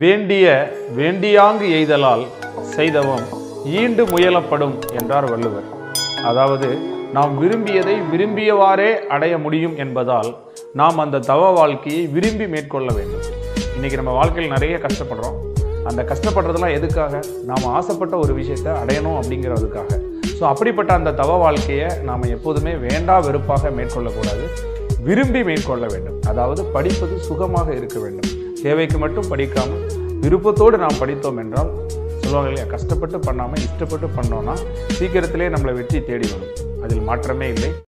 வேண்டிய வேண்டியாங்கு எய்தலால் செய்தவம் ஈண்டு முயலப்படும் என்றார் வள்ளுவர் அதாவது நாம் விரும்பியதை விரும்பியவாறே அடைய முடியும் என்பதால் நாம் அந்த தவ வாழ்க்கையை விரும்பி மேற்கொள்ள வேண்டும் இன்னைக்கு நம்ம வாழ்க்கையில் நிறைய கஷ்டப்படுறோம் அந்த கஷ்டப்படுறதெல்லாம் எதுக்காக நாம் ஆசைப்பட்ட ஒரு விஷயத்தை அடையணும் அப்படிங்கிறதுக்காக ஸோ அப்படிப்பட்ட அந்த தவ வாழ்க்கையை நாம் எப்போதுமே வேண்டா வெறுப்பாக மேற்கொள்ளக்கூடாது விரும்பி மேற்கொள்ள வேண்டும் அதாவது படிப்பது சுகமாக இருக்க வேண்டும் தேவைக்கு மட்டும் படிக்காமல் விருப்பத்தோடு நாம் படித்தோம் என்றால் சொல்லுவாங்க இல்லையா கஷ்டப்பட்டு பண்ணாமல் இஷ்டப்பட்டு பண்ணோம்னா சீக்கிரத்திலே நம்மளை வெற்றி தேடி வரும் அதில் மாற்றமே இல்லை